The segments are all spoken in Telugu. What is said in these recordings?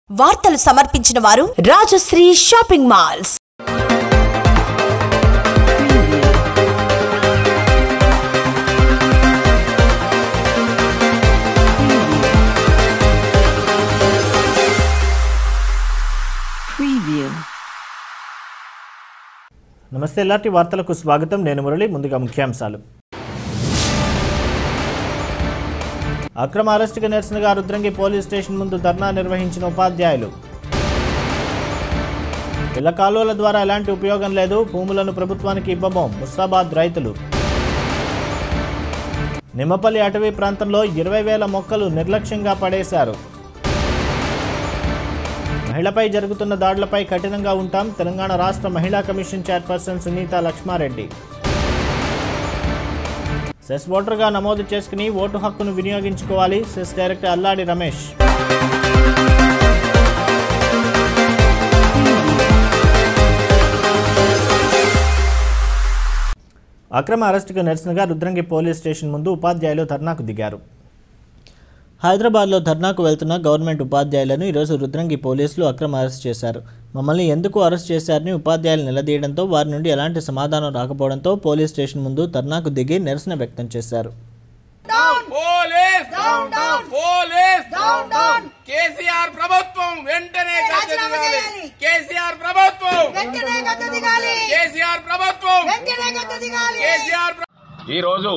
వార్తలు సమర్పించిన వారు రాజశ్రీ షాపింగ్ మాల్స్ Preview. నమస్తే ఎల్లాంటి వార్తలకు స్వాగతం నేను మురళి ముందుగా ముఖ్యాంశాలు అక్రమ అరెస్టుకు నిరసనగా రుద్రంగి పోలీస్ స్టేషన్ ముందు ధర్నా నిర్వహించిన ఉపాధ్యాయులు పిల్ల కాలువల ద్వారా ఎలాంటి ఉపయోగం లేదు భూములను ప్రభుత్వానికి ఇవ్వము ముస్తాబాద్ రైతులు నిమ్మపల్లి అటవీ ప్రాంతంలో ఇరవై వేల మొక్కలు నిర్లక్ష్యంగా పడేశారు మహిళపై జరుగుతున్న దాడులపై కఠినంగా ఉంటాం తెలంగాణ రాష్ట్ర మహిళా commission chairperson Sunitha Laxma Reddy cess ఓటర్గా నమోదు చేసుకుని ఓటు హక్కును వినియోగించుకోవాలి సెస్ డైరెక్టర్ అల్లాడి రమేష్ అక్రమ అరెస్టుకు నిరసనగా రుద్రంగి పోలీస్ స్టేషన్ ముందు ఉపాధ్యాయులు ధర్నాకు దిగారు హైదరాబాద్లో ధర్నాకు వెళ్తున్న గవర్నమెంట్ ఉపాధ్యాయులను ఈరోజు రుద్రంగి పోలీసులు అక్రమ అరెస్ట్ చేశారు మమ్మల్ని ఎందుకు అరెస్ట్ చేశారని ఉపాధ్యాయులు నిలదీయడంతో వారి నుండి ఎలాంటి సమాధానం రాకపోవడంతో పోలీస్ స్టేషన్ ముందు ధర్నాకు దిగి నిరసన వ్యక్తం చేశారు పోలీస్ పోలీస్ కేసీఆర్ ప్రభుత్వం వెంటనే గద్దె దిగాలి కేసీఆర్ ప్రభుత్వం వెంటనే గద్దె దిగాలి కేసీఆర్ ప్రభుత్వం వెంటనే గద్దె దిగాలి కేసీఆర్ ఈరోజు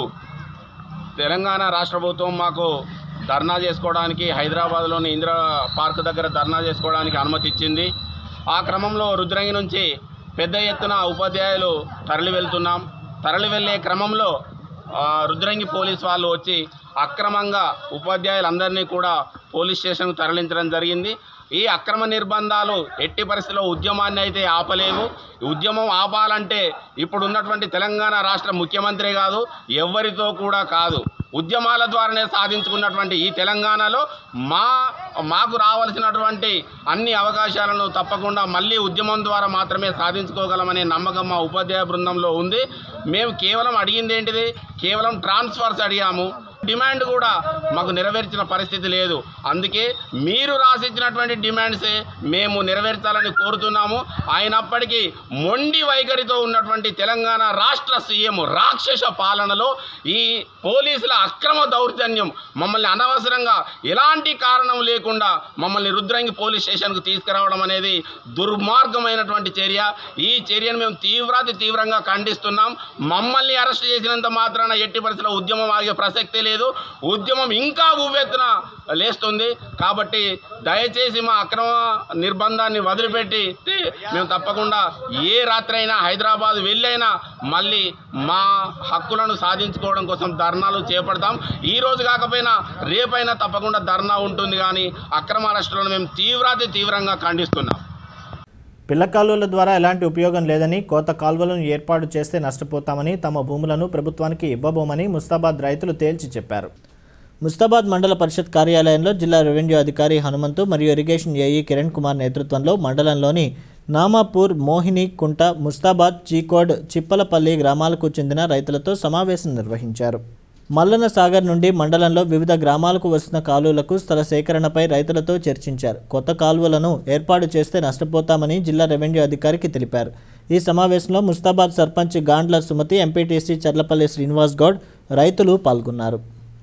తెలంగాణ రాష్ట్ర ప్రభుత్వం మాకు ధర్నా చేసుకోవడానికి హైదరాబాద్లోని ఇందిరా పార్క్ దగ్గర ధర్నా చేసుకోవడానికి అనుమతి ఇచ్చింది ఆ క్రమంలో రుద్రంగి నుంచి పెద్ద ఎత్తున ఉపాధ్యాయులు తరలి వెళ్తున్నాం తరలి వెళ్ళే క్రమంలో ఆ, రుద్రంగి పోలీస్ వాళ్ళు వచ్చి అక్రమంగా ఉపాధ్యాయులందరినీ కూడా పోలీస్ స్టేషన్కు తరలించడం జరిగింది ఈ అక్రమ నిర్బంధాలు ఎట్టి పరిస్థితుల్లో ఉద్యమాన్ని అయితే ఆపలేవు ఈ ఉద్యమం ఆపాలంటే ఇప్పుడు ఉన్నటువంటి తెలంగాణ రాష్ట్ర ముఖ్యమంత్రి కాదు ఎవరితో కూడా కాదు ఉద్యమాల ద్వారానే సాధించుకున్నటువంటి ఈ తెలంగాణలో మా మాకు రావాల్సినటువంటి అన్ని అవకాశాలను తప్పకుండా మళ్ళీ ఉద్యమం ద్వారా మాత్రమే సాధించుకోగలమనే నమ్మకం మా ఉపాధ్యాయ బృందంలో ఉంది మేము కేవలం అడిగింది ఏంటిది కేవలం ట్రాన్స్ఫర్స్ అడిగాము డిమాండ్ కూడా మాకు నెరవేర్చిన పరిస్థితి లేదు అందుకే మీరు రాసిచ్చినటువంటి డిమాండ్సే మేము నెరవేర్చాలని కోరుతున్నాము అయినప్పటికీ మొండి వైఖరితో ఉన్నటువంటి తెలంగాణ రాష్ట్ర సీఎం రాక్షస పాలనలో ఈ పోలీసుల అక్రమ దౌర్జన్యం మమ్మల్ని అనవసరంగా ఎలాంటి కారణం లేకుండా మమ్మల్ని రుద్రంగి పోలీస్ స్టేషన్కు తీసుకురావడం అనేది దుర్మార్గమైనటువంటి చర్య ఈ చర్యను మేము తీవ్రాతి తీవ్రంగా ఖండిస్తున్నాం మమ్మల్ని అరెస్ట్ చేసినంత మాత్రాన ఎట్టి పరిస్థితుల్లో ఉద్యమం ఆగే ప్రసక్తే లేదు ఉద్యమం ఇంకా ఉవ్వెత్తున లేస్తుంది కాబట్టి దయచేసి మా అక్రమ నిర్బంధాన్ని వదిలిపెట్టి మేము తప్పకుండా ఏ రాత్రైనా హైదరాబాద్ వెళ్ళైనా మళ్ళీ మా హక్కులను సాధించుకోవడం కోసం ధర్నాలు చేపడతాం ఈ రోజు కాకపోయినా రేపైనా తప్పకుండా ధర్నా ఉంటుంది కానీ అక్రమ అరెస్టులను మేము తీవ్రాతి తీవ్రంగా ఖండిస్తున్నాం పిల్ల కాలువల ద్వారా ఎలాంటి ఉపయోగం లేదని కోత కాలువలను ఏర్పాటు చేస్తే నష్టపోతామని తమ భూములను ప్రభుత్వానికి ఇవ్వబోమని ముస్తాబాద్ రైతులు తేల్చి చెప్పారు ముస్తాబాద్ మండల పరిషత్ కార్యాలయంలో జిల్లా రెవెన్యూ అధికారి హనుమంతు మరియు ఇరిగేషన్ ఏఈ కిరణ్ కుమార్ నేతృత్వంలో మండలంలోని నామాపూర్ మోహిని కుంట ముస్తాబాద్ చీకోడ్ చిప్పలపల్లి గ్రామాలకు చెందిన రైతులతో సమావేశం నిర్వహించారు మల్లన సాగర్ నుండి మండలంలో వివిధ గ్రామాలకు వస్తున్న కాలువలకు స్థల సేకరణపై రైతులతో చర్చించారు కొత్త కాలువలను ఏర్పాటు చేస్తే నష్టపోతామని జిల్లా రెవెన్యూ అధికారికి తెలిపారు ఈ సమావేశంలో ముస్తాబాద్ సర్పంచ్ గాండ్ల సుమతి ఎంపీటీసీ చర్లపల్లి శ్రీనివాస్ గౌడ్ రైతులు పాల్గొన్నారు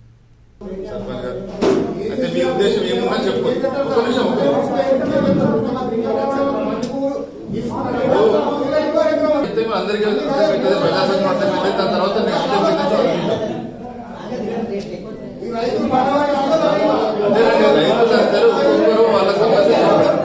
అంటే మీ ఉద్దేశం ఏముందో చెప్పు ఒక నిమిషం అయితే మీరు అందరికీ పెట్టేది ప్రజాసంఘం అర్థం పెట్టేది దాని తర్వాత నెక్స్ట్ టైం పెట్టేది అదేనండి రైతులు అందరూ ఒక్కొక్కరు వాళ్ళ సమస్య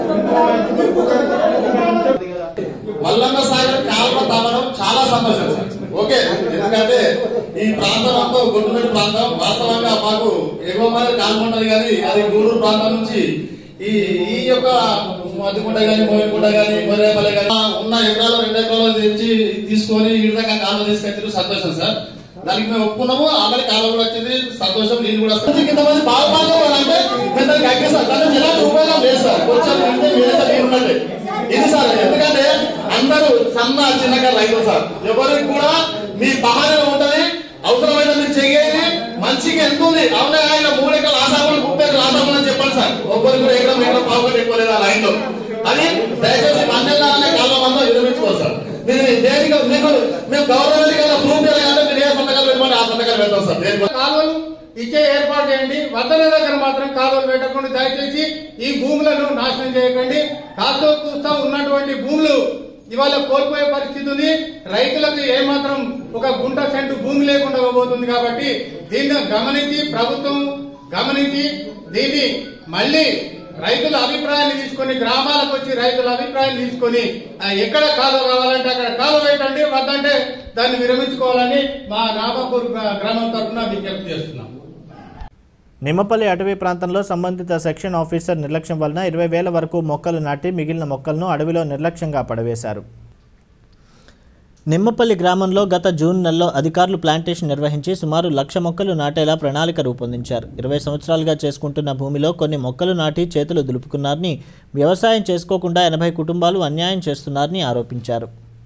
మల్లన్న సాగర్ కాల్వ తవ్వడం చాలా సంతోషం సార్. ఓకే ఎందుకంటే ఈ ప్రాంతం అంతా గొడ్డుమెట్టు ప్రాంతం వాస్తవంగా మాకు ఎగువమని కాల్మంటది కానీ అది గూడూరు ప్రాంతం నుంచి ఈ ఈ యొక్క మధ్యకుంట గాని మోయకుంట గాని మోరేపల్లి గాని ఉన్న ఎకరాలు రెండు ఎకరాలు తెచ్చి తీసుకొని ఈ విధంగా కాలువ తీసుకొచ్చారు సంతోషం సార్ దానికి మేము ఒప్పుకున్నాము ఆల్రెడీ కాలువ కూడా వచ్చింది సంతోషం నీళ్ళు కూడా వస్తుంది. ఇంతమంది బాగుపడాలంటే ఇద్దరికి అగ్గేస్తారు దానికి ఎలాంటి ఉపయోగం లేదు సార్ కొంచెం నింటే మీరైతే నీరు ఉండండి ఇది సార్ ఎందుకంటే అందరూ సన్న చిన్నగా రైతులు సార్ ఎవరికి కూడా మీ బహానే ఉంటది అవసరమైన మీరు చెయ్యేది మంచిగా ఎంత ఉంది అవునా ఆయన మూడు ఎకరాలు ఆసాములు ముప్పై ఎకరాలు ఆసాములు అని చెప్పండి సార్ ఒక్కరికి కూడా ఎకరం ఎకరం పావుగంట ఎక్కువ లేదా ఇల్లు అది దయచేసి మండల అనే కాలం అంతా విరమించుకోవాలి సార్ మీరు దేనికి మీకు మేము గవర్నమెంట్ కదా ప్రూఫ్ చేయాలంటే మీరు ఏ సంతకాలు పెట్టమని ఆ సంతకాలు పెడతాం సార్ దేనికి కాలువలు ఇచ్చే ఏర్పాటు చేయండి వద్దల దగ్గర మాత్రం కాలువలు పెట్టకుండా దయచేసి ఈ భూములను నాశనం చేయకండి కాస్తో కూస్తా ఉన్నటువంటి భూములు ఇవాళ కోల్పోయే పరిస్థితి ఉంది రైతులకు ఏమాత్రం ఒక గుంట సెంటు భూమి లేకుండా పోతుంది కాబట్టి దీన్ని గమనించి ప్రభుత్వం గమనించి దీన్ని మళ్ళీ రైతుల అభిప్రాయాన్ని తీసుకొని గ్రామాలకు వచ్చి రైతుల అభిప్రాయాన్ని తీసుకొని ఆ, ఎక్కడ కాలువ కావాలంటే అక్కడ కాలువ పెట్టండి వద్దంటే దాన్ని విరమించుకోవాలని మా నాగపూర్ గ్రామం తరఫున విజ్ఞప్తి చేస్తున్నాం నిమ్మపల్లి అటవీ ప్రాంతంలో సంబంధిత సెక్షన్ ఆఫీసర్ నిర్లక్ష్యం వలన ఇరవై వేల వరకు మొక్కలు నాటి మిగిలిన మొక్కలను అడవిలో నిర్లక్ష్యంగా పడవేశారు నిమ్మపల్లి గ్రామంలో గత జూన్ నెలలో అధికారులు ప్లాంటేషన్ నిర్వహించి సుమారు లక్ష మొక్కలు నాటేలా ప్రణాళిక రూపొందించారు ఇరవై సంవత్సరాలుగా చేసుకుంటున్న భూమిలో కొన్ని మొక్కలు నాటి చేతులు దులుపుకున్నారని వ్యవసాయం చేసుకోకుండా ఎనభై కుటుంబాలు అన్యాయం చేస్తున్నారని ఆరోపించారు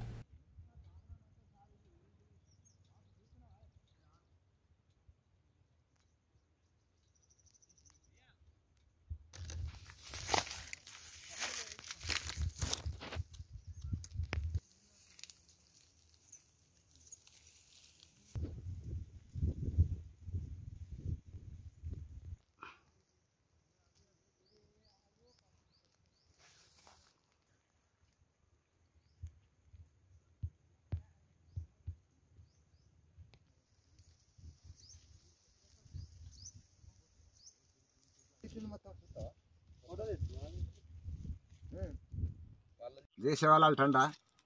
దేశవాళాల తండ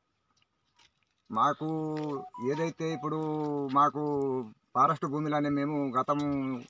మాకు ఏదైతే ఇప్పుడు మాకు ఫారెస్ట్ భూమిలోనే మేము గతం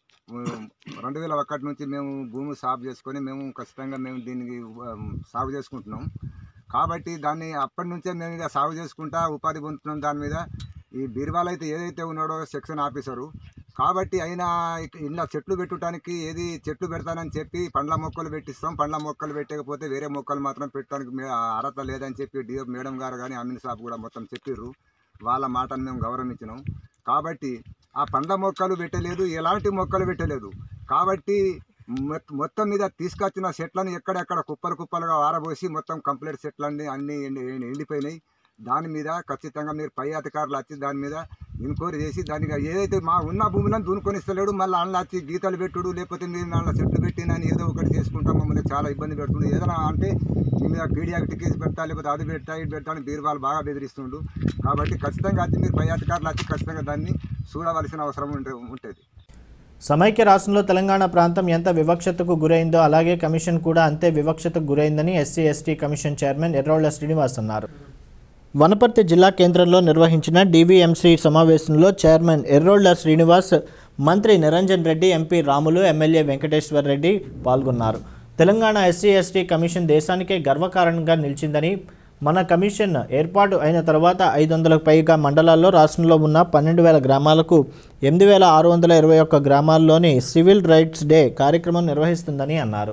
రెండు వేల ఒకటి నుంచి మేము భూమి సాగు చేసుకొని మేము ఖచ్చితంగా మేము దీనికి ఉమ్, సాగు చేసుకుంటున్నాం కాబట్టి దాన్ని అప్పటి నుంచే మేము ఇక సాగు చేసుకుంటా ఉపాధి పొందుతున్నాం దాని మీద ఈ బీర్వాల్ అయితే ఏదైతే ఉన్నాడో సెక్షన్ ఆఫీసరు కాబట్టి అయినా ఇక- ఇలా చెట్లు పెట్టుటానికి ఏది చెట్లు పెడతానని చెప్పి పండ్ల మొక్కలు పెట్టిస్తాం పండ్ల మొక్కలు పెట్టకపోతే వేరే మొక్కలు మాత్రం పెట్టడానికి మే- అర్హత లేదని చెప్పి డిఓ మేడం గారు కానీ అమిన్ సాబ్ కూడా మొత్తం చెప్పిర్రు వాళ్ళ మాటను మేము గౌరవించినాం కాబట్టి ఆ పండ్ల మొక్కలు పెట్టలేదు ఎలాంటి మొక్కలు పెట్టలేదు కాబట్టి మొత్- మొత్తం మీద తీసుకొచ్చిన చెట్లను ఎక్కడెక్కడ కుప్పలు కుప్పలుగా ఆరబోసి మొత్తం కంప్లీట్ చెట్లన్నీ అన్నీ ఎండి ఎండి- ఎండిపోయినాయి దాని మీద ఖచ్చితంగా మీరు పై అధికారులు వచ్చి దాని మీద ఎంక్వైరీ చేసి దానికి ఏదైతే మా ఉన్న భూమిని దూనుకొని ఇస్తలేడు మళ్ళీ అందులో వచ్చి గీతలు పెట్టుడు లేకపోతే మీరు దాంట్లో చెట్లు పెట్టినని ఏదో ఒకటి చేసుకుంటాం మమ్మల్ని చాలా ఇబ్బంది పెడుతుంది ఏదైనా అంటే మీ మీద పీడియాకి కేసు పెడతా లేకపోతే అది పెడతా ఇది పెడతా అని బీరువాళ్ళు బాగా బెదిరిస్తుండు కాబట్టి ఖచ్చితంగా వచ్చి మీరు పై అధికారులు వచ్చి ఖచ్చితంగా దాన్ని చూడవలసిన అవసరం ఉంటే ఉంటుంది సమైక్య రాష్ట్రంలో తెలంగాణ ప్రాంతం ఎంత వివక్షతకు గురైందో అలాగే కమిషన్ కూడా అంతే వివక్షతకు గురైందని SC ST commission chairman Errolla Srinivas అన్నారు వనపర్తి జిల్లా కేంద్రంలో నిర్వహించిన డీవీఎంసీ సమావేశంలో చైర్మన్ ఎర్రోళ్ల శ్రీనివాస్ మంత్రి నిరంజన్ రెడ్డి ఎంపీ రాములు ఎమ్మెల్యే వెంకటేశ్వర్ రెడ్డి పాల్గొన్నారు తెలంగాణ ఎస్సీ ఎస్టీ కమిషన్ దేశానికే గర్వకారణంగా నిలిచిందని మన కమిషన్ ఏర్పాటు అయిన తర్వాత ఐదు వందలకు పైగా మండలాల్లో రాష్ట్రంలో ఉన్న పన్నెండు వేల గ్రామాలకు ఎనిమిది వేల ఆరు వందల ఇరవై ఒక్క గ్రామాల్లోని సివిల్ రైట్స్ డే కార్యక్రమం నిర్వహిస్తుందని అన్నారు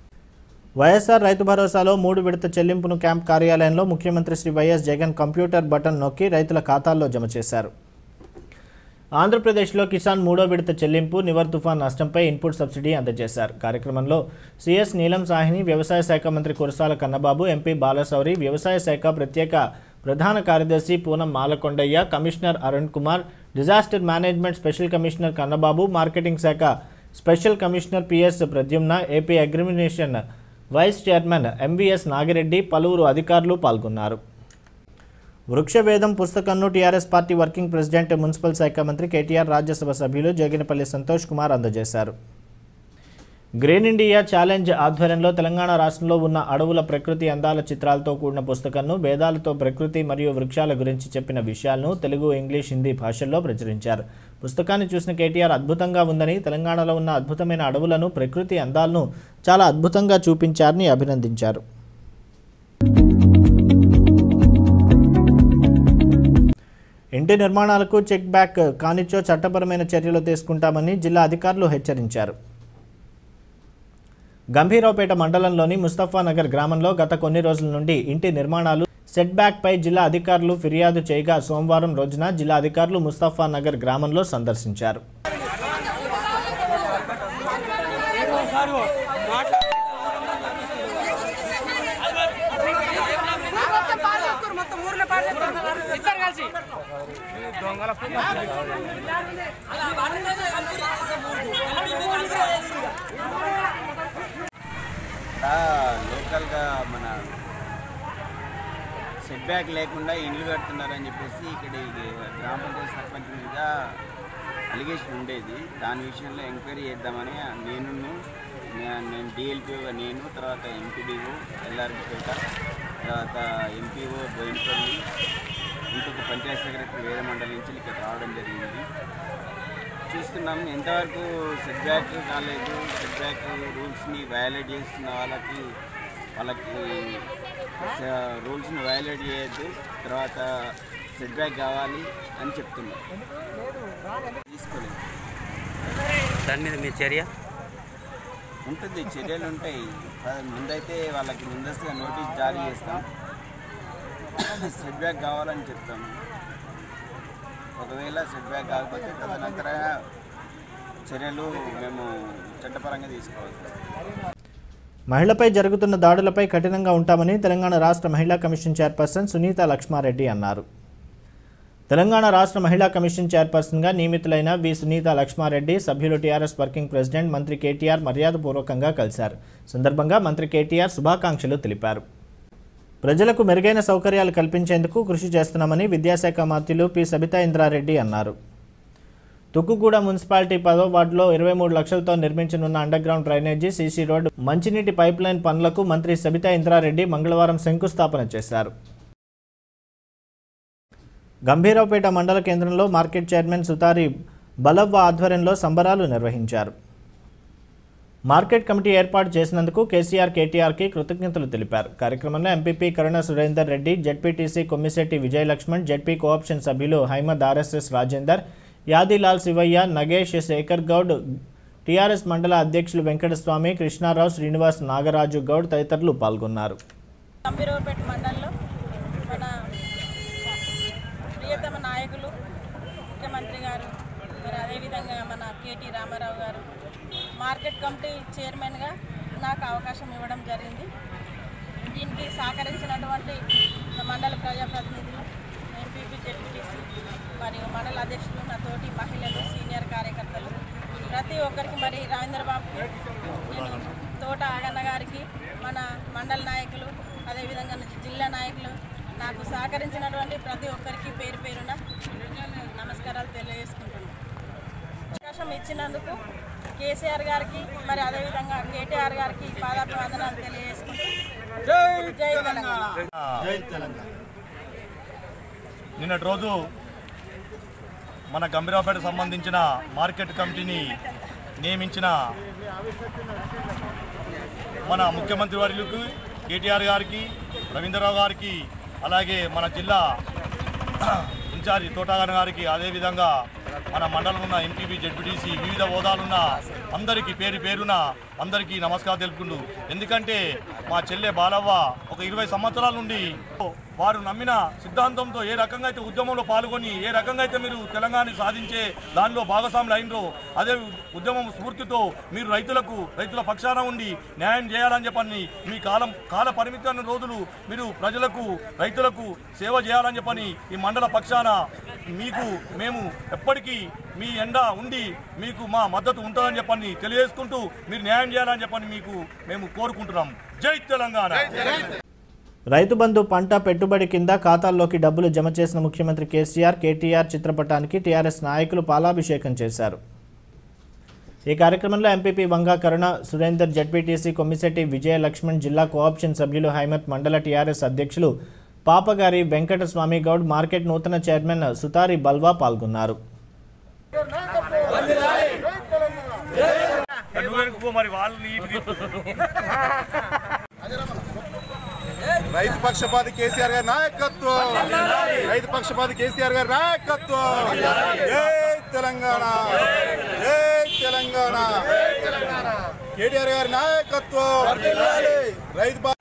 వైఎస్ఆర్ రైతు భరోసాలో మూడు విడత చెల్లింపును క్యాంప్ కార్యాలయంలో ముఖ్యమంత్రి Shri YS Jagan computer button నొక్కి రైతుల ఖాతాల్లో జమ చేశారు ఆంధ్రప్రదేశ్లో కిసాన్ మూడో విడత చెల్లింపు నివర్ తుఫాన్ నష్టంపై ఇన్పుట్ సబ్సిడీ అందజేశారు కార్యక్రమంలో సిఎస్ నీలం సాహిని వ్యవసాయ శాఖ మంత్రి కురసాల కన్నబాబు ఎంపీ బాలశౌరి వ్యవసాయ శాఖ ప్రత్యేక ప్రధాన కార్యదర్శి Poonam Malakondaiah commissioner Arun Kumar disaster management special commissioner Kannababu marketing శాఖ special commissioner PS Pradyumna AP అగ్రిమినేషన్ వైస్ చైర్మన్ ఎంవిఎస్ నాగిరెడ్డి పలువురు అధికారులు పాల్గొన్నారు వృక్షవేదం పుస్తకంను TRS party working president municipal శాఖ మంత్రి కేటీఆర్ రాజ్యసభ సభ్యులు జోగినపల్లి సంతోష్ కుమార్ అందజేశారు గ్రీన్ ఇండియా ఛాలెంజ్ ఆధ్వర్యంలో తెలంగాణ రాష్ట్రంలో ఉన్న అడవుల ప్రకృతి అందాల చిత్రాలతో కూడిన పుస్తకంను వేదాలతో ప్రకృతి మరియు వృక్షాల గురించి చెప్పిన విషయాలను తెలుగు ఇంగ్లీష్ హిందీ భాషల్లో ప్రచురించారు పుస్తకాన్ని చూసిన కేటీఆర్ అద్భుతంగా ఉందని తెలంగాణలో ఉన్న అద్భుతమైన అడవులను ప్రకృతి అందాలను చాలా అద్భుతంగా చూపించారని అభినందించారు ఇంటి నిర్మాణాలకు చెక్ బ్యాక్ కానిచ్చో చట్టపరమైన చర్యలు తీసుకుంటామని జిల్లా అధికారులు హెచ్చరించారు గంభీరావుపేట మండలంలోని ముస్తఫానగర్ గ్రామంలో గత కొన్ని రోజుల నుండి ఇంటి నిర్మాణాలు సెట్ బ్యాక్ పై జిల్లా అధికారులు ఫిర్యాదు చేయగా సోమవారం రోజున జిల్లా అధికారులు ముస్తఫానగర్ గ్రామంలో సందర్శించారు లోకల్గా మన సెట్ బ్యాక్ లేకుండా ఇండ్లు కడుతున్నారని చెప్పేసి ఇక్కడ ఈ గ్రామ పంచాయతీ సర్పంచ్ మీద అలిగేషన్ ఉండేది దాని విషయంలో ఎంక్వైరీ చేద్దామని నేను నేను డిఎల్పిఓగా నేను తర్వాత ఎంపీడీఓ ఎల్ఆర్పేట తర్వాత ఎంపీఓ బోయినపల్లి ఇంకొక పంచాయతీ సెక్రటరీ వేరే మండలి నుంచి ఇక్కడ రావడం జరిగింది చూస్తున్నాం ఎంతవరకు సెట్ బ్యాక్ కాలేదు సెట్ బ్యాక్ రూల్స్ని వయలేట్ చేస్తున్న వాళ్ళకి వాళ్ళకి రూల్స్ని వయలేట్ చేయొద్దు తర్వాత సెట్ బ్యాక్ కావాలి అని చెప్తున్నాం తీసుకోలేదు దాని మీద మీ చర్య ఉంటుంది చర్యలు ఉంటాయి ఆ, ముందైతే వాళ్ళకి ముందస్తుగా నోటీస్ జారీ చేస్తాం సెట్ బ్యాక్ కావాలని చెప్తాము ఒకవేళ సెట్ బ్యాక్ కాకపోతే తదనంతర చర్యలు మేము చట్టపరంగా తీసుకోవాల్సి వస్తుంది మహిళపై జరుగుతున్న దాడులపై కఠినంగా ఉంటామని తెలంగాణ రాష్ట్ర మహిళా కమిషన్ చైర్పర్సన్ సునీత లక్ష్మారెడ్డి అన్నారు తెలంగాణ రాష్ట్ర మహిళా కమిషన్ చైర్పర్సన్గా నియమితులైన వి సునీత లక్ష్మారెడ్డి సభ్యులు టీఆర్ఎస్ వర్కింగ్ ప్రెసిడెంట్ మంత్రి కేటీఆర్ మర్యాదపూర్వకంగా కలిశారు సందర్భంగా మంత్రి కేటీఆర్ శుభాకాంక్షలు తెలిపారు ప్రజలకు మెరుగైన సౌకర్యాలు కల్పించేందుకు కృషి చేస్తున్నామని విద్యాశాఖ మంత్రులు పి సబితా ఇంద్రారెడ్డి అన్నారు తుక్కుగూడ మున్సిపాలిటీ పదో వార్డులో ఇరవై మూడు లక్షలతో నిర్మించనున్న under ground drainage CC road మంచినీటి పైప్ లైన్ పనులకు మంత్రి సబితా ఇంద్రారెడ్డి మంగళవారం శంకుస్థాపన చేశారు గంభీరావుపేట మండల కేంద్రంలో మార్కెట్ చైర్మన్ సుతారి బలవ్వ ఆధ్వర్యంలో సంబరాలు నిర్వహించారు మార్కెట్ కమిటీ ఏర్పాటు చేసినందుకు కేసీఆర్ కేటీఆర్కి కృతజ్ఞతలు తెలిపారు కార్యక్రమంలో MPP Karuna Surender Reddy ZPTC Kommishetty Vijaya Laxman ZP cooption సభ్యులు హైమద్ ఆర్ఎస్ఎస్ రాజేందర్ యాదిలాల్ శివయ్య నగేష్ శేఖర్ గౌడ్ టీఆర్ఎస్ మండల అధ్యక్షులు వెంకటస్వామి కృష్ణారావు శ్రీనివాస్ నాగరాజు గౌడ్ తదితరులు పాల్గొన్నారు కంబీరావుపేట మండలంలో మన ప్రియతమ నాయకులు ముఖ్యమంత్రి గారు మరి అదేవిధంగా మన కేటీ రామారావు గారు మార్కెట్ కమిటీ చైర్మన్గా నాకు అవకాశం ఇవ్వడం జరిగింది దీనికి సహకరించినటువంటి నా మండల ప్రజాప్రతినిధులు ఎంపీపీ జెడ్పీటీసీ మరియు మండల అధ్యక్షులు నా తోటి మహిళలు సీనియర్ కార్యకర్తలు ప్రతి ఒక్కరికి మరి రవీంద్ర బాబుకి నేను తోట ఆగన్న గారికి మన మండల నాయకులు అదేవిధంగా నా జిల్లా నాయకులు నాకు సహకరించినటువంటి ప్రతి ఒక్కరికి పేరు పేరున నమస్కారాలు తెలియజేసుకుంటున్నాను అవకాశం ఇచ్చినందుకు కేసీఆర్ గారికి మరి అదేవిధంగా కేటీఆర్ గారికి పాదాభివందనాలు తెలియజేసుకుంటూ జై తెలంగాణ జై తెలంగాణ నిన్నటి రోజు మన గంభీరావుపేట సంబంధించిన మార్కెట్ కమిటీని నియమించిన మన ముఖ్యమంత్రి వర్యులకు కేటీఆర్ గారికి రవీంద్రరావు గారికి అలాగే మన జిల్లా ఇన్ఛార్జి తోటాగన్ గారికి అదేవిధంగా మన మండలం ఉన్న ఎంపీపీ జడ్పీటీసీ వివిధ హోదాలున్న అందరికీ పేరు పేరున అందరికీ నమస్కారం తెలుపుకుంటూ ఎందుకంటే మా చెల్లె బాలవ్వ ఒక ఇరవై సంవత్సరాల నుండి వారు నమ్మిన సిద్ధాంతంతో ఏ రకంగా అయితే ఉద్యమంలో పాల్గొని ఏ రకంగా అయితే మీరు తెలంగాణ సాధించే దానిలో భాగస్వాములు అయినరో అదే ఉద్యమం స్ఫూర్తితో మీరు రైతులకు రైతుల పక్షాన ఉండి న్యాయం చేయాలని చెప్పని మీ కాలం కాల పరిమితమైన రోజులు మీరు ప్రజలకు రైతులకు సేవ చేయాలని చెప్పని ఈ మండల పక్షాన మీకు మేము ఎప్పటికీ మీ ఎండ ఉండి మీకు మా మద్దతు ఉంటుందని చెప్పని తెలియజేసుకుంటూ మీరు న్యాయం చేయాలని చెప్పని మీకు మేము కోరుకుంటున్నాం జై తెలంగాణ రైతు బంధు పంట పెట్టుబడి కింద ఖాతాల్లోకి డబ్బులు జమ చేసిన ముఖ్యమంత్రి కేసీఆర్ కేటీఆర్ చిత్రపటానికి టీఆర్ఎస్ నాయకులు పాలాభిషేకం చేశారు ఈ కార్యక్రమంలో ఎంపీపీ వంగా కరుణ సురేందర్ జడ్పీటీసీ కొమ్మిశెట్టి విజయ లక్ష్మణ్ జిల్లా కోఆప్షన్ సభ్యులు హైమత్ మండల టీఆర్ఎస్ అధ్యక్షులు పాపగారి వెంకటస్వామి గౌడ్ మార్కెట్ నూతన చైర్మన్ సుతారి బల్వా పాల్గొన్నారు మరి వాళ్ళు రైతు పక్షపాతి కేసీఆర్ గారి నాయకత్వం రైతు పక్షపాతి కేసీఆర్ గారి నాయకత్వం జై తెలంగాణ జై తెలంగాణ కేటీఆర్ గారి నాయకత్వం రైతు ప-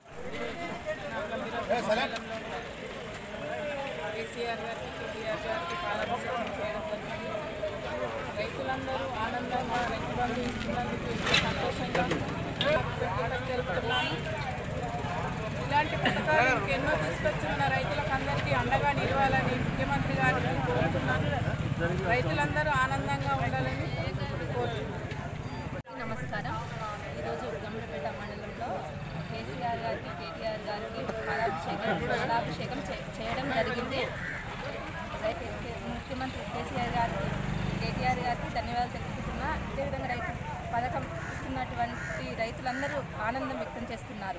కేసీఆర్ గారికి కేటీఆర్ గారికి పాలాభిషేకం చేయడం జరిగింది రైతులందరూ ఆనందంగా రైతు బంధు ఇస్తున్నందుకు ఎంతో సంతోషంగా కృతజ్ఞతలు తెలుపుతున్నాను ఇలాంటి పథకాలు ఇంకెన్నో తీసుకొచ్చి మన రైతులకు అందరికీ అండగా నిలవాలని ముఖ్యమంత్రి గారిని కోరుతున్నాను రైతులందరూ ఆనందంగా ఉండాలని కోరుతున్నాను నమస్కారం ఈరోజు గంభీరపేట మండలంలో కేసీఆర్ గారికి కేటీఆర్ గారికి పాలాభిషేకం పాలాభిషేకం చే- చేయడం జరిగింది రైతు ముఖ్యమంత్రి కేసీఆర్ గారికి కేటీఆర్ గారికి ధన్యవాదాలు తెలుపుతున్నా అదేవిధంగా రైతు పథకం ఇస్తున్నటువంటి రైతులందరూ ఆనందం వ్యక్తం చేస్తున్నారు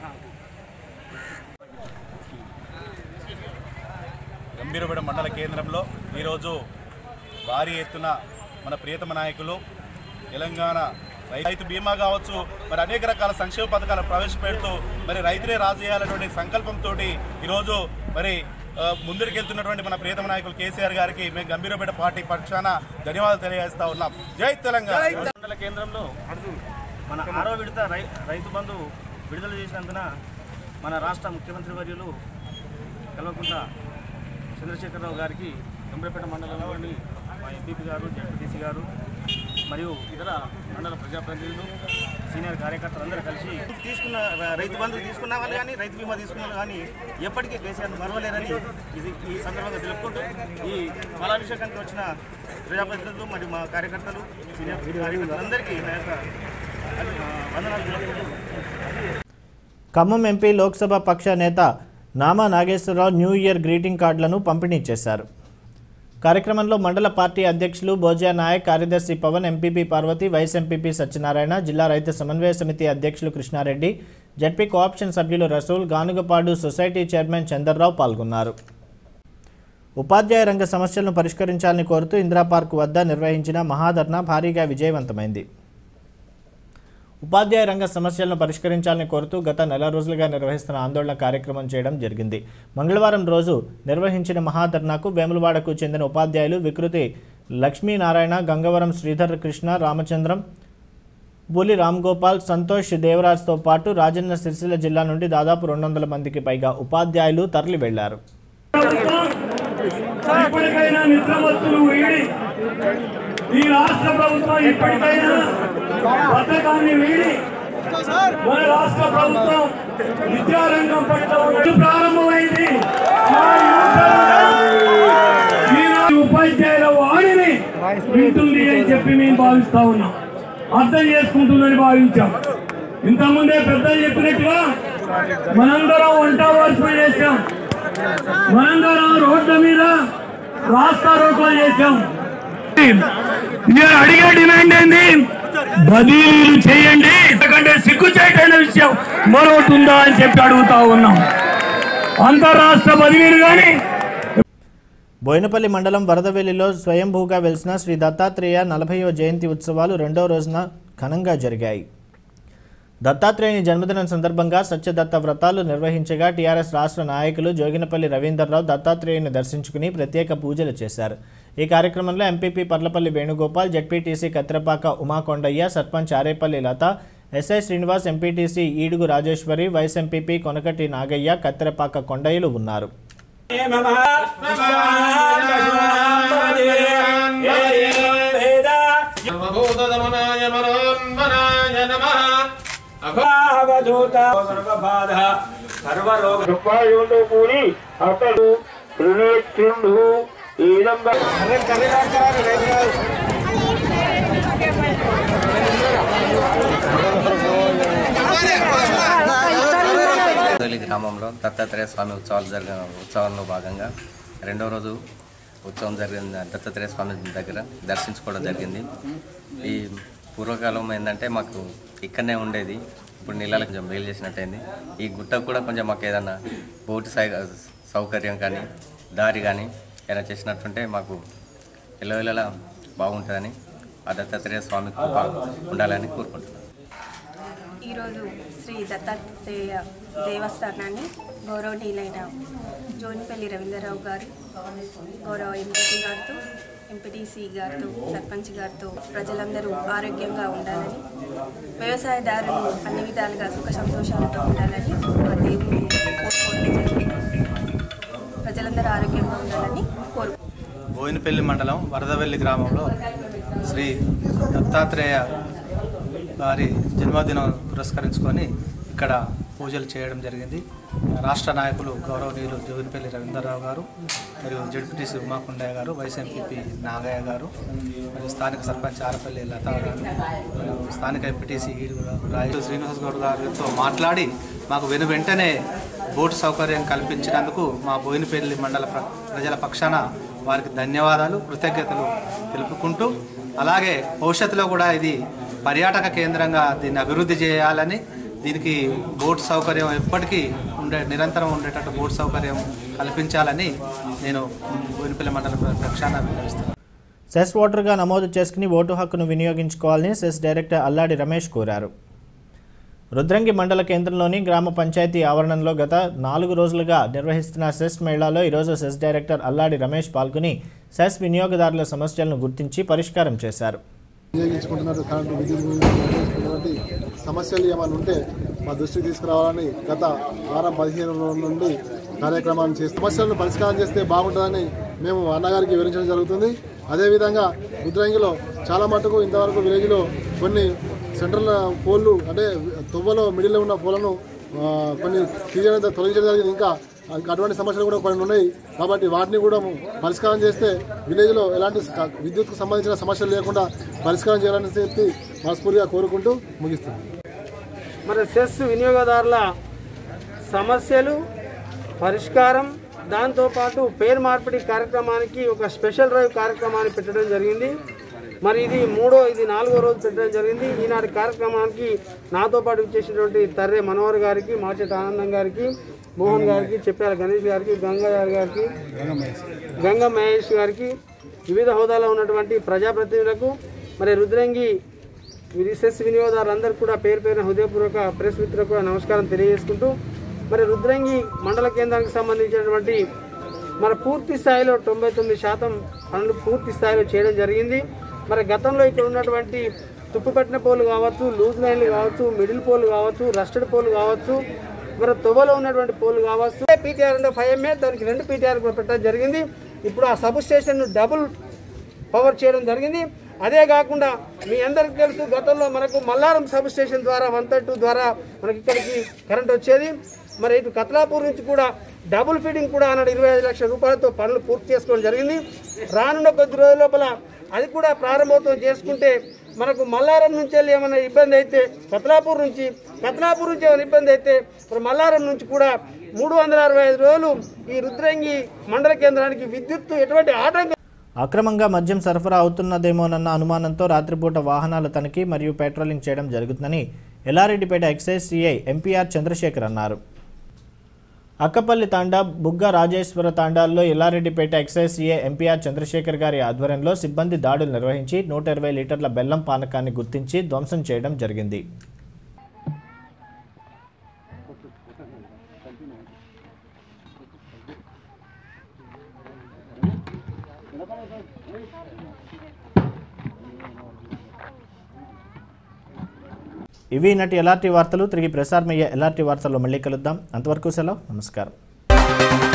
గంభీరపేట మండల కేంద్రంలో ఈరోజు భారీ ఎత్తున మన ప్రియతమ నాయకులు తెలంగాణ రైతు బీమా కావచ్చు మరి అనేక రకాల సంక్షేమ పథకాలు ప్రవేశపెడుతూ మరి రైతులే రాజు చేయాలనేటువంటి సంకల్పంతో ఈరోజు మరి ఆ, ముందరికెళ్తున్నటువంటి మన ప్రియతమ నాయకులు కేసీఆర్ గారికి మేము గంభీరపేట పార్టీ పక్షాన ధన్యవాదాలు తెలియజేస్తా ఉన్నాం జై తెలంగాణ మండల కేంద్రంలో మన ఆరో విడత రై రైతు బంధు విడుదల చేసినందున మన రాష్ట్ర ముఖ్యమంత్రి వర్యులు కల్వకుంట చంద్రశేఖరరావు గారికి గంభీరపేట మండలంలోని మా ఎంపీపీ గారు జడ్పీటీసీ గారు మరియు ఇతర మండల ప్రజాప్రతినిధులు సీనియర్ కార్యకర్తలు అందరూ కలిసి తీసుకున్న రైతు బంధు తీసుకున్న వాళ్ళు కానీ రైతు బీమా తీసుకున్న వాళ్ళు కానీ ఎప్పటికీ కేసీఆర్ను మరవలేరని ఇది ఈ సందర్భంగా తెలుపుకుంటూ ఈ పాలాభిషేకానికి వచ్చిన ప్రజాప్రతినిధులు మరియు మా కార్యకర్తలు సీనియర్ కార్యకర్తలు అందరికీ నా యొక్క ఆ, వందనాలు తెలుపుకుంటూ ఖమ్మం ఎంపీ లోక్సభ పక్ష నేత Nama Nageswara Rao new year greeting కార్డులను పంపిణీ చేశారు కార్యక్రమంలో మండల పార్టీ అధ్యక్షులు భోజా నాయక్ కార్యదర్శి Pavan MPP Parvathi vice MPP Satyanarayana జిల్లా రైతు సమన్వయ సమితి అధ్యక్షులు కృష్ణారెడ్డి జడ్పీ కోఆప్షన్ సభ్యులు రసూల్ గానుగపాడు సొసైటీ చైర్మన్ చందర్రావు పాల్గొన్నారు ఉపాధ్యాయ రంగ సమస్యలను పరిష్కరించాలని కోరుతూ ఇందిరా పార్క్ వద్ద నిర్వహించిన మహాధర్నా భారీగా విజయవంతమైంది ఉపాధ్యాయ రంగ సమస్యలను పరిష్కరించాలని కోరుతూ గత నెల రోజులుగా నిర్వహిస్తున్న ఆందోళన కార్యక్రమం చేయడం జరిగింది మంగళవారం రోజు నిర్వహించిన మహాధర్నాకు వేములవాడకు చెందిన ఉపాధ్యాయులు వికృతి లక్ష్మీనారాయణ గంగవరం శ్రీధర్ కృష్ణ రామచంద్రం బులి రామ్ గోపాల్ సంతోష్ దేవరాజ్తో పాటు రాజన్న సిరిసిల్ల జిల్లా నుండి దాదాపు రెండు వందల మందికి పైగా ఉపాధ్యాయులు తరలి వెళ్లారు ఇప్పటికైనా నిద్రమత్తులు వీడి ఈ రాష్ట్ర ప్రభుత్వం ఇప్పటికైనా పథకాన్ని వీడి మన రాష్ట్ర ప్రభుత్వం విద్యారంగం పట్ల ఉన్నట్టు ప్రారంభమైంది మా యువత ఈనాటి ఉపాధ్యాయుల వాణిని వింటుంది అని చెప్పి మేము భావిస్తా ఉన్నాం అర్థం చేసుకుంటుందని భావించాం ఇంతకుముందే పెద్దలు చెప్పినట్టుగా మనందరం వంట వరుస చేశాం మనందరం రోడ్ల మీద రాస్తా రోడ్లు చేశాం నేను అడిగే డిమాండ్ ఏంది బదిలీలు చేయండి ఎందుకంటే సిగ్గు చేయటైన విషయం మరొకటి ఉందా అని చెప్పి అడుగుతా ఉన్నాం అంతరాష్ట్ర బదిలీలు కానీ బోయినపల్లి మండలం వరదవెల్లిలో స్వయంభూగా వెలిసిన శ్రీ దత్తాత్రేయ నలభైవ జయంతి ఉత్సవాలు రెండో రోజున ఘనంగా జరిగాయి దత్తాత్రేయుని జన్మదినం సందర్భంగా సత్యదత్త వ్రతాలు నిర్వహించగా టీఆర్ఎస్ రాష్ట్ర నాయకులు జోగినపల్లి రవీందర్రావు దత్తాత్రేయుని దర్శించుకుని ప్రత్యేక పూజలు చేశారు ఈ కార్యక్రమంలో MPP Parlapalli Venugopal ZPTC Katrapaka Uma Kondaiah sarpanch Arepalli Latha SI Srinivas MPTC Edugu Rajeshwari vice MPP Konakati Nagaiah Katrapaka కొండయ్యలు ఉన్నారు సర్వభూతదమనాయ మనోన్మనాయ నమః అవధూత సర్వబాధ సర్వరోగ దుఃఖాయుండు కూడి అతడు త్రినేత్రుండు ఈ విధంగా తొలి గ్రామంలో దత్తాత్రేయ స్వామి ఉత్సవాలు జరిగిన ఉత్సవంలో భాగంగా రెండో రోజు ఉత్సవం జరిగిన దత్తాత్రేయ స్వామి దగ్గర దర్శించుకోవడం జరిగింది ఈ పూర్వకాలం ఏంటంటే మాకు ఇక్కడనే ఉండేది ఇప్పుడు నీళ్ళకి కొంచెం మేలు చేసినట్టయింది ఈ గుట్టకు కూడా కొంచెం మాకు ఏదన్నా బోటు సై సౌకర్యం కానీ దారి కానీ ఏదైనా చేసినట్టుంటే మాకు ఎల్లవెల్లలా బాగుంటుందని ఆ దత్తాత్రేయ స్వామి కృప ఉండాలని కోరుకుంటున్నాను ఈరోజు శ్రీ దత్తాత్రేయ దేవస్థానాన్ని గౌరవనీయులైన జోనిపల్లి రవీంద్రరావు గారు గౌరవ ఎంపీటీ గారితో ఎంపీటీసీ గారితో సర్పంచ్ గారితో ప్రజలందరూ ఆరోగ్యంగా ఉండాలని వ్యవసాయదారులు అన్ని విధాలుగా సుఖ సంతోషాలతో ఉండాలని ఆ దేవుని కోరుకోవడం జరిగింది ప్రజలందరూ ఆరోగ్యంగా ఉండాలని కోరుకుంటున్నాను బోయినపల్లి మండలం వరదవెల్లి గ్రామంలో శ్రీ దత్తాత్రేయ వారి జన్మదినం పురస్కరించుకొని ఇక్కడ పూజలు చేయడం జరిగింది రాష్ట్ర నాయకులు గౌరవనీయులు జోగినపల్లి రవీంద్రరావు గారు మరియు జడ్పీటీసీ ఉమాకుండయ్య గారు వైస్ ఎంపీపీ నాగయ్య గారు మరియు స్థానిక సర్పంచ్ ఆరపల్లి లతా గారు మరియు స్థానిక ఎంపీటీసీ రాయలు శ్రీనివాస్ గౌడ్ గారితో మాట్లాడి మాకు వెను వెంటనే బోటు సౌకర్యం కల్పించినందుకు మా బోయినపల్లి మండల ప్ర- ప్రజల పక్షాన వారికి ధన్యవాదాలు కృతజ్ఞతలు తెలుపుకుంటూ అలాగే భవిష్యత్తులో కూడా ఇది పర్యాటక కేంద్రంగా దీన్ని అభివృద్ధి చేయాలని దీనికి బోట్ సౌకర్యం ఎప్పటికీ ఉండే నిరంతరం ఉండేటట్టు బోట్ సౌకర్యం కల్పించాలని నేను బోయినపల్లి మండల ప్ర- పక్షాన విన్నవిస్తున్నాను సెస్ ఓటర్గా నమోదు చేసుకుని ఓటు హక్కును వినియోగించుకోవాలని సెస్ డైరెక్టర్ అల్లాడి రమేష్ కోరారు రుద్రంగి మండల కేంద్రంలోని గ్రామ పంచాయతీ ఆవరణంలో గత నాలుగు రోజులుగా నిర్వహిస్తున్న సెస్ మేళాలో ఈరోజు సెస్ డైరెక్టర్ అల్లాడి రమేష్ పాల్గొని సెస్ వినియోగదారుల సమస్యలను గుర్తించి పరిష్కారం చేశారు వినియోగించుకుంటున్నారు కరెంటు విద్యుత్ వినియోగించుకున్నటువంటి సమస్యలు ఏమైనా ఉంటే మా దృష్టికి తీసుకురావాలని గత వారం పదిహేను రోజుల నుండి కార్యక్రమాన్ని చేసి సమస్యలను పరిష్కారం చేస్తే బాగుంటుందని మేము అన్నగారికి వివరించడం జరుగుతుంది అదేవిధంగా రుద్రంగిలో చాలా మటుకు ఇంతవరకు విలేజ్లో కొన్ని సెంట్రల్ పోల్లు అంటే తువ్వలో మిడిల్లో ఉన్న పోలను ఆ, కొన్ని తీయడం తొలగించడం జరిగింది ఇంకా అటువంటి సమస్యలు కూడా కొన్ని ఉన్నాయి కాబట్టి వాటిని కూడా పరిష్కారం చేస్తే విలేజ్లో ఎలాంటి స- విద్యుత్కు సంబంధించిన సమస్యలు లేకుండా పరిష్కారం చేయాలని చెప్పి మనస్ఫూర్తిగా కోరుకుంటూ ముగిస్తున్నాను మరి సెస్ వినియోగదారుల సమస్యలు పరిష్కారం దాంతోపాటు పేరు మార్పిడి కార్యక్రమానికి ఒక స్పెషల్ డ్రైవ్ కార్యక్రమాన్ని పెట్టడం జరిగింది మరి ఇది మూడో ఇది నాలుగో రోజు పెట్టడం జరిగింది ఈనాటి కార్యక్రమానికి నాతో పాటు ఇచ్చేసినటువంటి తర్రే మనోహర్ గారికి మార్చెట్ ఆనందం గారికి మోహన్ గారికి చెప్పాల గణేష్ గారికి గంగాధర్ గారికి గంగా మహేష్ గారికి వివిధ హోదాలో ఉన్నటువంటి ప్రజాప్రతినిధులకు మరి రుద్రంగి రిసెస్ వినియోగదారులందరికీ కూడా పేరు పేరున హృదయపూర్వక ప్రెస్ మిత్రులకు కూడా నమస్కారం తెలియజేసుకుంటూ మరి రుద్రంగి మండల కేంద్రానికి సంబంధించినటువంటి మన పూర్తి స్థాయిలో తొంభై తొమ్మిది శాతం పనులు పూర్తి స్థాయిలో చేయడం జరిగింది మరి గతంలో ఇక్కడ ఉన్నటువంటి తుప్పుపట్టిన పోలు కావచ్చు లూజ్ లైన్లు కావచ్చు మిడిల్ పోలు కావచ్చు రస్టెడ్ పోలు కావచ్చు మరి తువ్వలో ఉన్నటువంటి పోలు కావచ్చు పీటీఆర్ అంటే ఫైవ్ ఎంఏ దానికి రెండు పీటీఆర్ కూడా పెట్టడం జరిగింది ఇప్పుడు ఆ సబ్ స్టేషన్ డబుల్ పవర్ చేయడం జరిగింది అదే కాకుండా మీ అందరికీ తెలుసు గతంలో మనకు మల్లారం సబ్ స్టేషన్ ద్వారా వన్ థర్టీ ద్వారా మనకి ఇక్కడికి కరెంట్ వచ్చేది మరి ఇటు కత్లాపూర్ నుంచి కూడా డబుల్ ఫీడింగ్ కూడా అన్నాడు ఇరవై ఐదు లక్షల రూపాయలతో పనులు పూర్తి చేసుకోవడం జరిగింది రానున్న కొద్ది రోజుల లోపల అది కూడా ప్రారంభోత్సవం చేసుకుంటే మనకు మల్లారం నుంచి వెళ్ళి ఏమైనా ఇబ్బంది అయితే కత్లాపూర్ నుంచి కత్లాపూర్ నుంచి ఏమైనా ఇబ్బంది అయితే మరి మల్లారం నుంచి కూడా మూడు వందల అరవై ఐదు రోజులు ఈ రుద్రంగి మండల కేంద్రానికి విద్యుత్ ఎటువంటి ఆటంకం అక్రమంగా మద్యం సరఫరా అవుతున్నదేమోనన్న అనుమానంతో రాత్రిపూట వాహనాల తనిఖీ మరియు పెట్రోలింగ్ చేయడం జరుగుతుందని Yellareddypet excise CI MPR Chandrasekhar అన్నారు అక్కపల్లి తాండా బుగ్గ రాజేశ్వర తాండాల్లో Yellareddypet excise CI MPR Chandrasekhar గారి ఆధ్వర్యంలో సిబ్బంది దాడులు నిర్వహించి నూట ఇరవై లీటర్ల బెల్లం పానకాన్ని గుర్తించి ధ్వంసం చేయడం జరిగింది ఇవి నటి ఎల్ఆర్టీ వార్తలు తిరిగి ప్రసారమయ్యే ఎల్ఆర్టీ వార్తల్లో మళ్ళీ కలుద్దాం అంతవరకు సెలవు నమస్కారం